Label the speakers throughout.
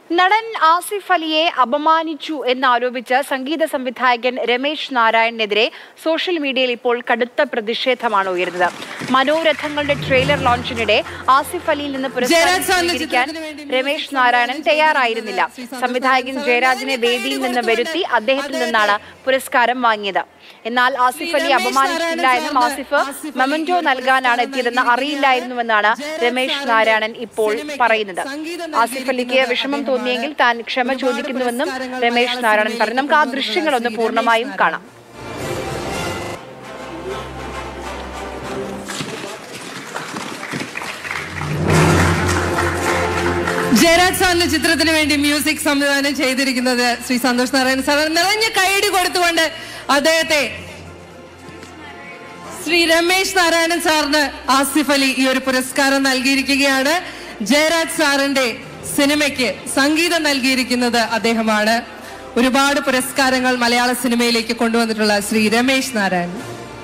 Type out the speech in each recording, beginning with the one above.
Speaker 1: നടൻ ആസിഫ് അലിയെ അപമാനിച്ചു എന്നാരോപിച്ച് സംഗീത സംവിധായകൻ രമേശ് നാരായണനെതിരെ സോഷ്യൽ മീഡിയയിൽ ഇപ്പോൾ കടുത്ത പ്രതിഷേധമാണ് ഉയരുന്നത് മനോരഥങ്ങളുടെ ട്രെയിലർ ലോഞ്ചിനിടെ ആസിഫ് അലിയിൽ നിന്ന് പുരസ്കാരം
Speaker 2: ജയരാജ് സാറിന്റെ
Speaker 1: സ്വീകരിക്കാൻ
Speaker 2: ചിത്രത്തിന് വേണ്ടി
Speaker 1: രമേശ് നാരായണൻ തയ്യാറായിരുന്നില്ല സംവിധായകൻ ജയരാജിനെ വേദിയിൽ നിന്ന് വരുത്തി അദ്ദേഹത്തിൽ നിന്നാണ് പുരസ്കാരം വാങ്ങിയത് എന്നാൽ ആസിഫ് അലി അപമാനിച്ചിട്ടില്ല എന്നും ആസിഫ് മെമന്റോ നൽകാനാണ് എത്തിയതെന്ന് അറിയില്ലായിരുന്നുവെന്നാണ് രമേശ് നാരായണൻ ഇപ്പോൾ പറയുന്നത് ആസിഫ് അലിക്ക് വിഷമം തോന്നിയെങ്കിൽ താൻ ക്ഷമ ചോദിക്കുന്നുവെന്നും രമേശ് നാരായണൻ പറഞ്ഞു നമുക്ക് ആ ദൃശ്യങ്ങളൊന്ന് പൂർണ്ണമായും കാണാം
Speaker 2: ജയരാജ് സാറിന്റെ ചിത്രത്തിന് വേണ്ടി മ്യൂസിക് സംവിധാനം ചെയ്തിരിക്കുന്നത് ശ്രീ സന്തോഷ് നാരായണൻ സാർ നിറഞ്ഞ കൈയടി കൊടുത്തുകൊണ്ട് അദ്ദേഹത്തെ ശ്രീ രമേശ് നാരായണൻ സാറിന് ആസിഫ് അലി ഈ ഒരു പുരസ്കാരം നൽകിയിരിക്കുകയാണ് ജയരാജ് സാറിന്റെ സിനിമയ്ക്ക് സംഗീതം നൽകിയിരിക്കുന്നത് അദ്ദേഹമാണ് ഒരുപാട് പുരസ്കാരങ്ങൾ മലയാള സിനിമയിലേക്ക് കൊണ്ടുവന്നിട്ടുള്ള ശ്രീ രമേശ് നാരായണൻ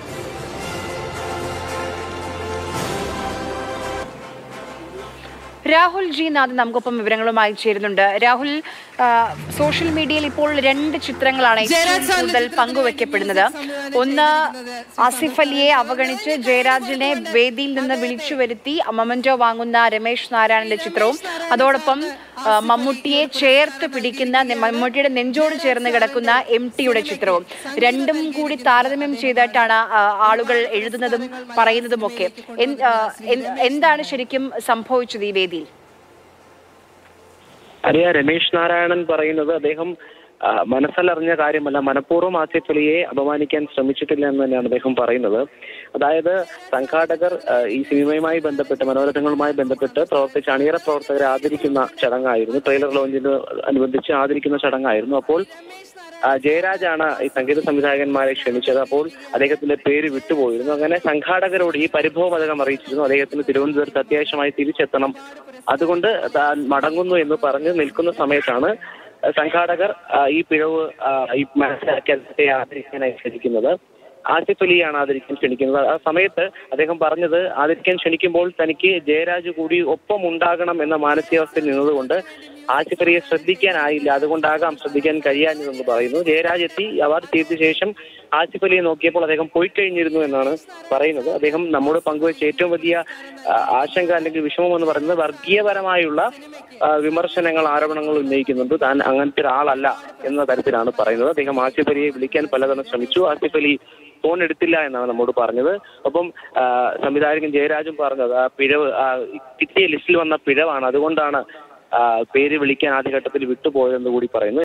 Speaker 1: രാഹുൽ ജി നാഥ് നമുക്കൊപ്പം വിവരങ്ങളുമായി ചേരുന്നുണ്ട് രാഹുൽ ആ, സോഷ്യൽ മീഡിയയിൽ ഇപ്പോൾ രണ്ട് ചിത്രങ്ങളാണ് ഏറ്റവും
Speaker 2: ജയരാജ് സാറിന്റെ
Speaker 1: കൂടുതൽ
Speaker 2: ചിത്രത്തിന്
Speaker 1: പങ്കുവെക്കപ്പെടുന്നത്
Speaker 2: വേണ്ടി
Speaker 1: ഒന്ന്
Speaker 2: സംവിധാനം
Speaker 1: ആസിഫ് അലിയെ അവഗണിച്ച് ജയരാജിനെ വേദിയിൽ നിന്ന് വിളിച്ചു വരുത്തി മൊമന്റോ വാങ്ങുന്ന രമേശ് നാരായണന്റെ ചിത്രവും അതോടൊപ്പം ആ, മമ്മൂട്ടിയെ ചേർത്ത് പിടിക്കുന്ന നെ- മമ്മൂട്ടിയുടെ നെഞ്ചോട് ചേർന്ന് കിടക്കുന്ന എം ടിയുടെ ചിത്രവും രണ്ടും കൂടി താരതമ്യം ചെയ്തിട്ടാണ് ആ, ആളുകൾ എഴുതുന്നതും പറയുന്നതുമൊക്കെ എന്ത്- ആ, എന്ത്- എന്താണ് ശരിക്കും സംഭവിച്ചത് ഈ വേദിയിൽ
Speaker 3: അറിയ രമേശ് നാരായണൻ പറയുന്നത് അദ്ദേഹം ആ, മനസ്സിലറിഞ്ഞ കാര്യമല്ല മനഃപൂർവ്വം ആസിഫ് അലിയെ അപമാനിക്കാൻ ശ്രമിച്ചിട്ടില്ല എന്ന് തന്നെയാണ് അദ്ദേഹം പറയുന്നത് അതായത് സംഘാടകർ ആ, ഈ സിനിമയുമായി ബന്ധപ്പെട്ട് മനോരഥങ്ങളുമായി ബന്ധപ്പെട്ട് പ്രവർത്തിച്ച അണിയറ പ്രവർത്തകരെ ആദരിക്കുന്ന ചടങ്ങായിരുന്നു ട്രെയിലർ ലോഞ്ചിന് അനുബന്ധിച്ച് ആദരിക്കുന്ന ചടങ്ങായിരുന്നു അപ്പോൾ ആ, ജയരാജാണ് ഈ സംഗീത സംവിധായകന്മാരെ ക്ഷണിച്ചത് അപ്പോൾ അദ്ദേഹത്തിന്റെ പേര് വിട്ടുപോയിരുന്നു അങ്ങനെ സംഘാടകരോട് ഈ പരിഭവ പതകം അറിയിച്ചിരുന്നു അദ്ദേഹത്തിന് തിരുവനന്തപുരത്ത് അത്യാവശ്യമായി തിരിച്ചെത്തണം അതുകൊണ്ട് താൻ മടങ്ങുന്നു എന്ന് പറഞ്ഞ് നിൽക്കുന്ന സമയത്താണ് സംഘാടകർ ആ, ഈ പിഴവ് ആ, ഈ മനസ്സിലാക്കി അദ്ദേഹത്തെ ആദരിക്കാനായി ക്ഷണിക്കുന്നത് ആസിഫ് അലിയാണ് ആദരിക്കാൻ ക്ഷണിക്കുന്നത് ആ സമയത്ത് അദ്ദേഹം പറഞ്ഞത് ആദരിക്കാൻ ക്ഷണിക്കുമ്പോൾ തനിക്ക് ജയരാജ് കൂടി ഒപ്പം ഉണ്ടാകണം എന്ന മാനസികാവസ്ഥയിൽ നിന്നതുകൊണ്ട് ആസിഫ് അലിയെ ശ്രദ്ധിക്കാനായില്ല അതുകൊണ്ടാകാം ശ്രദ്ധിക്കാൻ കഴിയാഞ്ഞതെന്ന് പറയുന്നു ജയരാജ് എത്തി അവാർഡ് ചെയ്ത ശേഷം ആസിഫ് അലിയെ നോക്കിയപ്പോൾ അദ്ദേഹം പോയി കഴിഞ്ഞിരുന്നു എന്നാണ് പറയുന്നത് അദ്ദേഹം നമ്മോട് പങ്കുവച്ച ഏറ്റവും വലിയ ആ, ആശങ്ക അല്ലെങ്കിൽ വിഷമം എന്ന് പറയുന്നത് വർഗീയപരമായുള്ള ആ, വിമർശനങ്ങൾ ആരോപണങ്ങൾ ഉന്നയിക്കുന്നുണ്ട് താൻ അങ്ങനത്തെ ഒരാളല്ല എന്ന തരത്തിലാണ് പറയുന്നത് അദ്ദേഹം ആസിഫ് അലിയെ വിളിക്കാൻ പലതവണ ശ്രമിച്ചു ആസിഫ് അലി ഫോൺ എടുത്തില്ല എന്നാണ് നമ്മോട് പറഞ്ഞത് ഒപ്പം ആ, സംവിധായകൻ ജയരാജും പറഞ്ഞത് ആ പിഴവ് ആ, കിട്ടിയ ലിസ്റ്റിൽ വന്ന പിഴവാണ് അതുകൊണ്ടാണ് ആ, പേര് വിളിക്കാൻ ആദ്യഘട്ടത്തിൽ വിട്ടുപോയതെന്ന് കൂടി പറയുന്നു